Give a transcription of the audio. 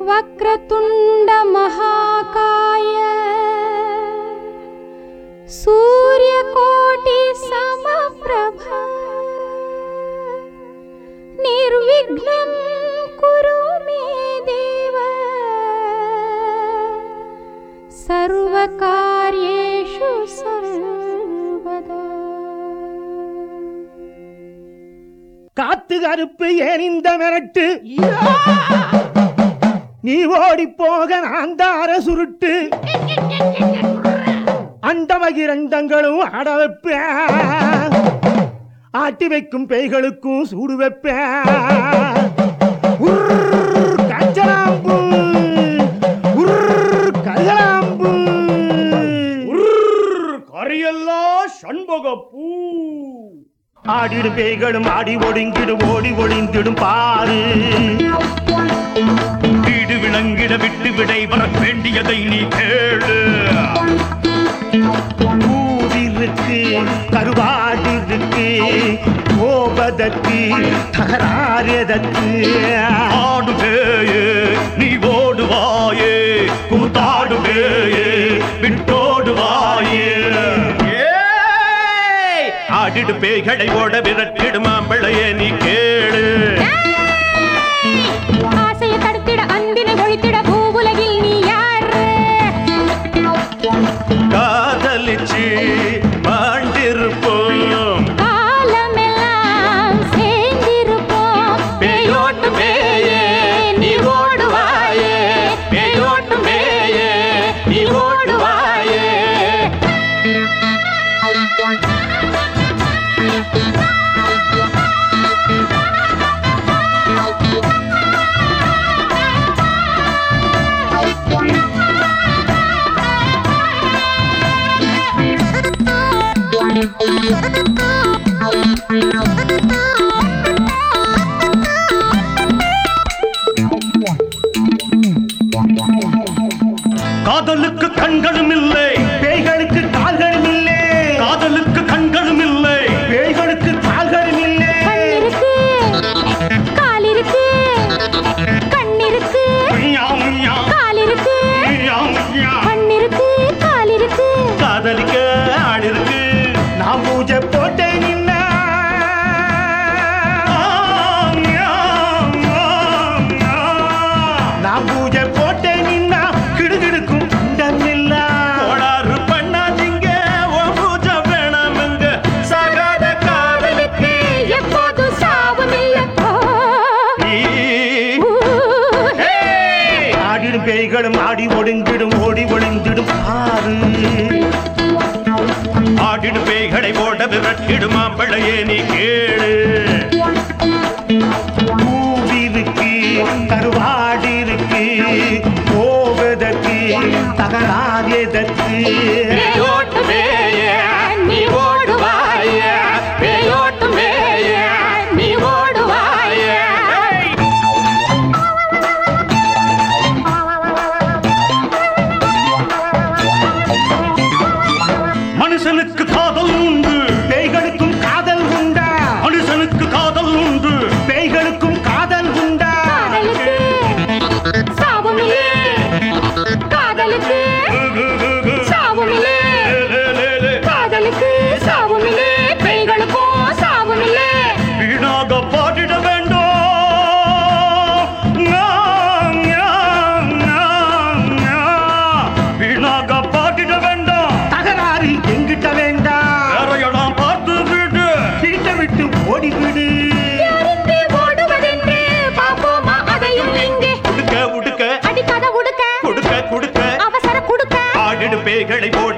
वक्रतुण्डमहाकाय सूर्यकोटि समप्रभ निर्विघ्नं कुरु मे देव सर्वकार्येषु सर्वदा காத்து கருப்பு ஏன் இந்த மிரட்டு நீ ஓடி போக நான் தார சுருட்டு அண்டமகிரண்டங்களும் ஆட வைப்பேன் ஆட்டி வைக்கும் பேய்களுக்கும் சூடு வைப்பேன் உர்ர் கஞ்சலாம்பு உர்ர் கல்கலாம்பு கரியெல்லாம் சண்பகப்பூ ஆடிடும் பேய்களும் ஆடி ஒடுங்கிடும் ஓடி ஒளிந்திடும் பாரு வீடு விளங்கிட விட்டு விடை வர வேண்டியதை நீ கேளு ஊரிருக்கு கருவாடு இருக்கு கோபதற்கு தகராறுதற்கு ஆடு பேயே நீ ஓடுவாயே கூத்தாடு பேயே விட்டோடு வாயே ஏய்! ஆடிடு பேய்களை ஓட விரட்டிடு மாம்பழையே நீ கேளு ஆசையை தடுத்திட அன்பினை ஒழித்திட பூவுலகில் நீ யாரு காதலிச்சு மாண்டிருப்போம் காலமெல்லாம் சேர்ந்திருப்போம் பேயோட்டு பேயே நீ ஓடுவாயே பேயோட்டு பேயே நீ ஓடுவாயே காதலுக்கு கண்களும் இல்லை பேய்களுக்கு கால்களும் இல்லை காதலுக்கு கண்களும் இல்லை பேய்களுக்கு கால்களும் இல்லை கண்ணிருக்கு காலிருக்கு கண்ணிருக்கு மியாவ், மியாவ், காலிருக்கு மியாவ், மியாவ். கண்ணிருக்கு காலிருக்கு காதலிக்க ஆள் இருக்கு நான் பூஜை போட்டேன் நின்னா நான் பூஜை போட்டேன் நின்னா கிடுகிடுக்கும் அண்டமில்லா கோளாறு பண்ணாதீங்க உன் பூஜை வேணாமுங்க சாகாத காதலுக்கு எப்போதும் சாவுமில்லை நீ- ஊ. ஏய்! ஆடிடும் பேய்களும் ஆடி ஒடுங்கிடும் ஓடி ஒளிந்திடும் ஆறு ஆடிடு பேய்களை ஓட விரட்டிடு மாம்பழையே நீ கேளு பூவிருக்கு கருவாடு இருக்கு போவதற்கு தகராறு எதற்கு பேயோட்டு பேயே, நீ ஓடுவாயே பேயோட்டு பேயே, நீ ஓடுவாயே மனுஷனுக்கு காதல் உண்டு பேய்களுக்கும் காதல் உண்டா மனுஷனுக்கு காதல் உண்டு பேய்களுக்கும் காதல் உண்டா காதலுக்கு சாவுமில்லை காதலுக்கு சாவுமில்லை காதலுக்கு சாவுமில்லை பெண்களுக்கும் சாவுமில்லை வீணாக பாடிட வேண்டும் ஞா, ஞா, ஞா, ஞா. வீணாக பாடிட வேண்டாம் தகராறு எங்கிட்ட வேண்டாம் வேற இடம் பார்த்து விடு வீட்டை விட்டு ஓடிவிடு யாருக்கு ஓடுவதென்று பார்ப்போமா அதையும் இங்கே உடுக்க உடுக்க அடிக்காத உடுக்க கொடுக்க கொடுக்க அவசர குடுக்க ஆடிடு பேய்களை ஓட